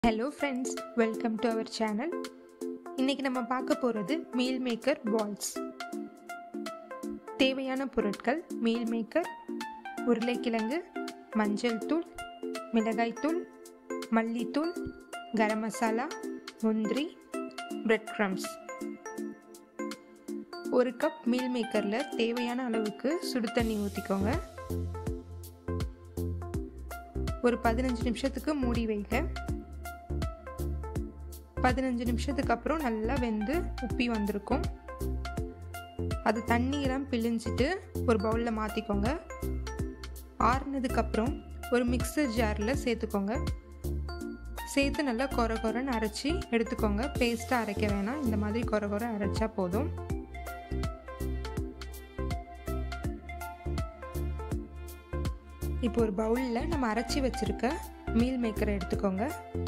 hello friends welcome to our channel இன்றைக்கி நம்ம பார்க்க போகிறது மீல் மேக்கர் பால்ஸ் தேவையான பொருட்கள் மீல் மேக்கர் உருளைக்கிழங்கு மஞ்சள் தூள் மிளகாய்த்தூள் மல்லித்தூள் கரம் மசாலா முந்திரி பிரெட் க்ரம்ஸ் ஒரு கப் மீல் மேக்கரில் தேவையான அளவுக்கு சுடு தண்ணி ஊற்றிக்கோங்க ஒரு பதினஞ்சு நிமிஷத்துக்கு மூடி வைங்க பதினஞ்சு நிமிஷத்துக்கு அப்புறம் நல்லா வெந்து உப்பி வந்திருக்கும் அது தண்ணியெல்லாம் பிழிஞ்சிட்டு ஒரு பவுலில் மாற்றிக்கோங்க ஆறுனதுக்கப்புறம் ஒரு மிக்சர் ஜாரில் சேர்த்துக்கோங்க சேர்த்து நல்லா கொர கொரன்னு அரைச்சி எடுத்துக்கோங்க பேஸ்ட்டாக அரைக்க வேணாம் இந்த மாதிரி கொர கொர அரைச்சா போதும் இப்போ ஒரு பவுலில் நம்ம அரைச்சி வச்சுருக்க மீல் மேக்கரை எடுத்துக்கோங்க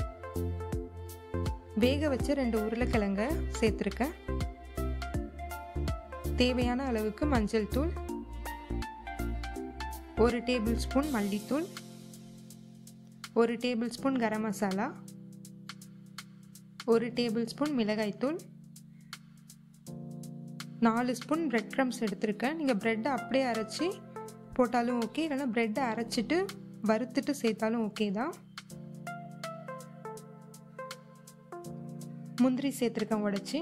வேக வச்ச ரெண்டு உருளைக்கிழங்க சேர்த்துருக்கேன் தேவையான அளவுக்கு மஞ்சள் தூள் ஒரு டேபிள் ஸ்பூன் மல்லித்தூள் ஒரு டேபிள் ஸ்பூன் கரம் மசாலா ஒரு டேபிள் ஸ்பூன் மிளகாய்த்தூள் நாலு ஸ்பூன் பிரெட் க்ரம்ஸ் எடுத்திருக்கேன் நீங்கள் ப்ரெட்டை அப்படியே அரைச்சி போட்டாலும் ஓகே இல்லைனா ப்ரெட்டை அரைச்சிட்டு வறுத்துட்டு சேர்த்தாலும் ஓகே தான் முந்திரி சேர்த்துருக்கேன் உடச்சி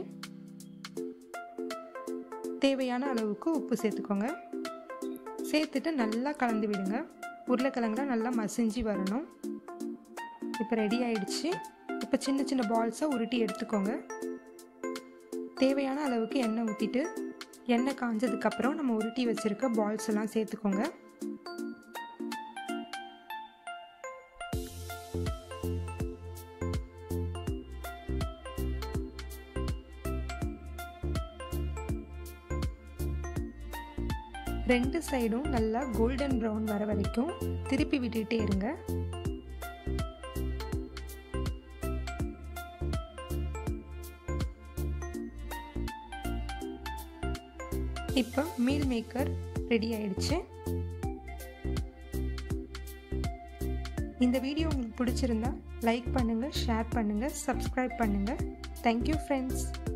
தேவையான அளவுக்கு உப்பு சேர்த்துக்கோங்க சேர்த்துட்டு நல்லா கலந்து விடுங்க உருளைக்கிழங்குலாம் நல்லா மசிஞ்சு வரணும் இப்போ ரெடி ஆயிடுச்சு இப்போ சின்ன சின்ன பால்ஸாக உருட்டி எடுத்துக்கோங்க தேவையான அளவுக்கு எண்ணெய் ஊற்றிட்டு எண்ணெய் காஞ்சதுக்கப்புறம் நம்ம உருட்டி வச்சுருக்க பால்ஸ் எல்லாம் சேர்த்துக்கோங்க ரெண்டு சைடும் நல்லா கோல்டன் ப்ரௌன் வர வரைக்கும் திருப்பி விட்டுட்டே இருங்க இப்போ மீல் மேக்கர் ரெடி ஆயிடுச்சு இந்த வீடியோ உங்களுக்கு பிடிச்சிருந்தா லைக் பண்ணுங்கள் ஷேர் பண்ணுங்கள் சப்ஸ்கிரைப் பண்ணுங்கள் தேங்க்யூ ஃப்ரெண்ட்ஸ்